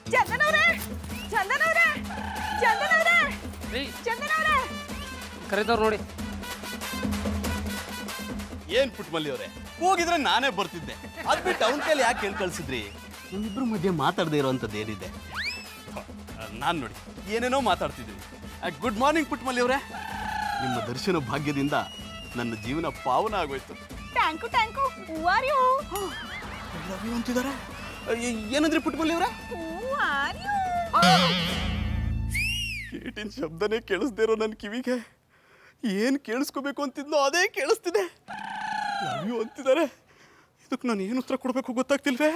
ಚಂದನ್ ಅವ್ರೆ ಚಂದನ್ ಅವ್ರೆ ಚಂದನ್ ಅವ್ರೆ ಏಯ್ ಚಂದನ್ ಅವ್ರೆ ಕರೀತಾವ್ರು ನೋಡಿ ಏನ್ ಪುಟ್ಮಲ್ಲಿ ಅವರೇ ಹೋಗಿದ್ರೆ ನಾನೇ ಬರ್ತಿದ್ದೆ ಅದ್ ಬಿಟ್ಟು ಅವನ ಕೈಲಿ ಯಾಕೆ ಹೇಳಿ ಕಳ್ಸಿದ್ರಿ ನಿಮ್ಮಿಬ್ರ ಮಧ್ಯೆ ಮಾತಾಡದೇ ಇರೋಂಥದ್ದು ಏನಿದೆ ನಾನು ನೋಡಿ ಏನೇನೋ ಮಾತಾಡ್ತಿದ್ದೀನಿ ಗುಡ್ ಮಾರ್ನಿಂಗ್ ಪುಟ್ಮಲ್ಲಿ ಅವರೇ ನಿಮ್ಮ ದರ್ಶನ ಭಾಗ್ಯದಿಂದ ನನ್ನ ಜೀವನ ಪಾವನ ಆಗೋಯ್ತು thank you thank you who are you love you ಅಂತಿದ್ದಾರೆ ಏನಂದ್ರಿ ಪುಟ್ಮಲ್ಲಿ ಅವರೇ ಹೂ ಆರ್ ಯು ಕೀಟಿನ ಶಬ್ದನೇ ಕೇಳಿಸ್ದೇ ಇರೋ ನನ್ನ ಕಿವಿಗೆ ಏನು ಕೇಳಿಸ್ಕೋಬೇಕು ಅಂತಿದ್ನೋ ಅದೇ ಕೇಳಿಸ್ತಿದೆ ಲವ್ ಯು ಅಂತಿದ್ದಾರೆ ಇದಕ್ಕೆ ನಾನು ಏನು ಉತ್ತರ ಕೊಡಬೇಕು ಗೊತ್ತಾಗ್ತಿಲ್ವೇ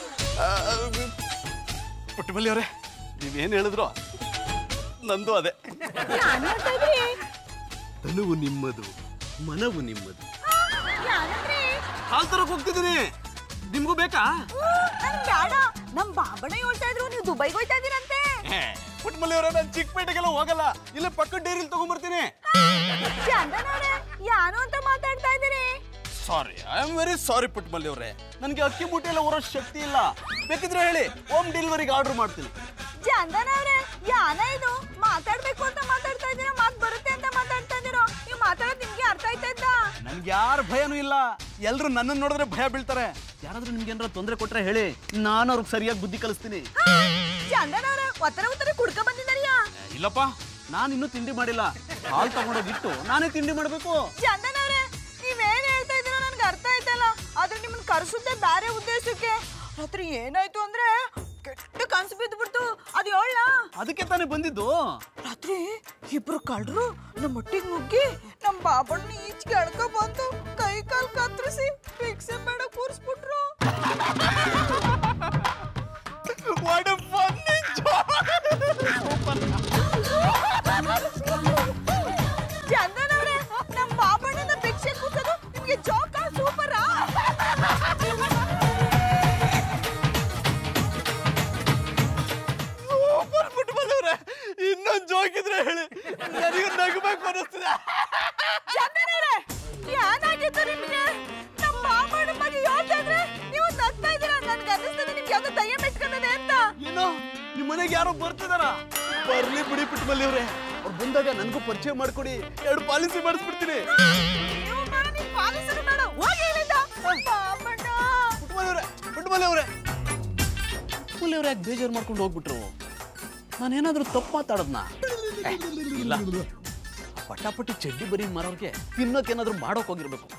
ಪುಟ್ಟಬಲ್ಲಿ ಅವರೇ ನೀವೇನು ಹೇಳಿದ್ರು ನಂದು ಅದೇ ಯಾನ್ ಹೇಳ್ತಾ ಇದ್ರಿ ತನುವು ನಿಮ್ಮದು ಮನವು ನಿಮ್ಮದು ಯಾನಂದ್ರಿ ಹಾಲ್ ತರಕ್ ಹೋಗ್ತಿದ್ದೀನಿ ನಿಮ್ಗೂ ಬೇಕಾ ನನ್ ಬೇಡ ನಮ್ ಬಾಬಣ್ಣ ಹೇಳ್ತಾ ಇದ್ರು ನೀವು ದುಬೈಗೆ ಹೋಯ್ತಾ ಇದೀರಂತೆ ಪುಟ್ಟಮಲ್ಲಿ ಅವರೇ ನಾನು ಚಿಕ್ಕಪೇಟೆಗೆಲ್ಲ ಹೋಗಲ್ಲ ಇಲ್ಲೇ ಪಕ್ಕದ ಡೈರಿಲಿ ತಗೊಂಡ್ಬರ್ತೀನಿ ಚಂದನ್ ಅವ್ರೆ ಯಾನು ಅಂತ ಮಾತಾಡ್ತಾ ಇದೀರಿ sorry I am very sorry Putmalli ಅವರೇ ನನಗೆ ಅಕ್ಕಿ ಮೂಟೆ ಎಲ್ಲ ಹೊರೋ ಶಕ್ತಿ ಇಲ್ಲ ಬೇಕಿದ್ರೆ ಹೇಳಿ ಹೋಮ್ ಡೆಲಿವರಿಗೆ ಆರ್ಡರ್ ಮಾಡ್ತೀನಿ ಚಂದನ್ ಅವ್ರೆ ಯಾನ ಇದು ಮಾತಾಡ್ಬೇಕು ಅಂತ ಮಾತಾಡ್ತಾ ಇದ್ದೀರಾ ಮಾತ್ ಬರುತ್ತೆ ಅಂತ ಮಾತಾಡ್ತಾ ಇದೀರೋ ನೀವು ಮಾತಾಡೋದು ನಿಮ್ಗೆ ಅರ್ಥ ಆಯ್ತಾ ಇದ್ದ ನನ್ಗೆ ಯಾರ ಭಯನೂ ಇಲ್ಲ ಎಲ್ಲರೂ ನನ್ನನ್ನು ನೋಡಿದ್ರೆ ಭಯ ಬೀಳ್ತಾರೆ ಯಾರಾದ್ರೂ ನಿಮ್ಗೆ ಏನಾರ ತೊಂದರೆ ಕೊಟ್ರೆ ಹೇಳಿ ನಾನು ಅವ್ರಿಗೆ ಸರಿಯಾಗಿ ಬುದ್ಧಿ ಕಲಿಸ್ತೀನಿ ಚಂದನ್ ಅವ್ರೆ ಒತ್ತರ ಉತ್ತರ ಕುಡ್ಕ ಬಂದಿದ್ದಾರಿಯಾ ಇಲ್ಲಪ್ಪ ನಾನು ಇನ್ನೂ ತಿಂಡಿ ಮಾಡಿಲ್ಲ ಹಾಲು ತಗೊಂಡೋಗಿಟ್ಟು ನಾನೇ ತಿಂಡಿ ಮಾಡಬೇಕು ಚಂದನ್ ಅವ್ರೆ ನೀವೇನ್ ಹೇಳ್ತಾ ಇದ್ದೀರಾ ನನ್ಗೆ ಅರ್ಥ ಆಯ್ತಲ್ಲ ಆದ್ರೆ ನಿಮ್ಮನ್ನ ಕರ್ಸುತ್ತೆ ಬೇರೆ ಉದ್ದೇಶಕ್ಕೆ ರಾತ್ರಿ ಏನಾಯ್ತು ಅಂದ್ರೆ ಕೆಟ್ಟ ಕನ್ಸು ಬಿದ್ದುಬಿಡ್ತು ಅದು ಹೇಳ ಅದಕ್ಕೆ ತಾನೇ ಬಂದಿದ್ದು ರಾತ್ರಿ ಇಬ್ರು ಕಳ್ರು ನಮ್ಮ ಒಟ್ಟಿಗೆ ನುಗ್ಗಿ ನಮ್ಮ ಬಾಬಣ್ಣ ಈಚೆಗೆ ಎಳ್ಕೊ ಬಂದು ಕೈ ಕಾಲು ಕತ್ತರಿಸಿ ಭಿಕ್ಷೆ ಬೇಡ ಕೂರಿಸ್ಬಿಟ್ರು What a funny joke! Chandan ಅವ್ರೆ ನಮ್ಮ ಬಾಬಣ್ಣನ ಭಿಕ್ಷೆ ಕೂಸೋದು ನಿಮ್ಗೆ ಜೋಕ ಸೂಪರಾ ಸೂಪರ್ ಫುಟ್ಬಾಲ್ ಅವ್ರೆ ಇನ್ನೊಂದು ಜೋಕ್ ಇದ್ರೆ ಹೇಳಿ ನನಗೆ ನಗಬೇಕು ಅನ್ನಿಸ್ತಿದೆ ಚಂದನ್ ಅವ್ರೆ ಏನಾಗಿತ್ತು ನಿಮ್ಗೆ ನಮ್ಮ ಬಾಬಣ್ಣ ಬಗ್ಗೆ ಹೇಳ್ತಾ ಇದ್ರೆ ನೀವು ನಗ್ತಾ ಇದ್ದೀರಾ ನನ್ಗೆ ಅನ್ನಿಸ್ತದೆ ನಿಮ್ಗೆ ಯಾವ್ದೋ ದಯ್ಯ ಮೆಚ್ಕೊಂಡದೆ ಅಂತ ಏನು ನಿಮ್ಮ ಮನೆಗೆ ಯಾರೋ ಬರ್ತಿದಾರ ಬರ್ಲಿ ಬಿಡಿ ಪುಟ್ಮಲ್ಲಿ ಅವ್ರೆ ಅವ್ರು ಬಂದಾಗ ನನಗೂ ಪರಿಚಯ ಮಾಡ್ಕೊಡಿ ಎರಡು ಪಾಲಿಸಿ ಮಾಡಿಸ್ಬಿಡ್ತೀನಿ ನೀವು ಬೇಡ ನಿಮ್ ಪಾಲಿಸರು ಬೇಡ ಹೋಗಿ ಇಲ್ಲಿಂದ ಬಾಬಣ್ಣ ಪುಟ್ಮಲ್ಲಿ ಅವ್ರೆ ಪುಟ್ಮಲ್ಲಿ ಅವ್ರೆ ಪುಟ್ಮಲ್ಲಿ ಅವ್ರೆ ಯಾಕೆ ಬೇಜಾರು ಮಾಡ್ಕೊಂಡು ಹೋಗ್ಬಿಟ್ರು ನಾನೇನಾದ್ರೂ ತಪ್ಪು ಮಾತಾಡದ್ನ ಇಲ್ಲ ಪಟಾಪಟಿ ಚಡ್ಡಿ ಬರೀ ಮಾರೋರ್ಗೆ ತಿನ್ನೋಕೆ ಏನಾದ್ರೂ ಮಾಡೋಕ್ ಹೋಗಿರ್ಬೇಕು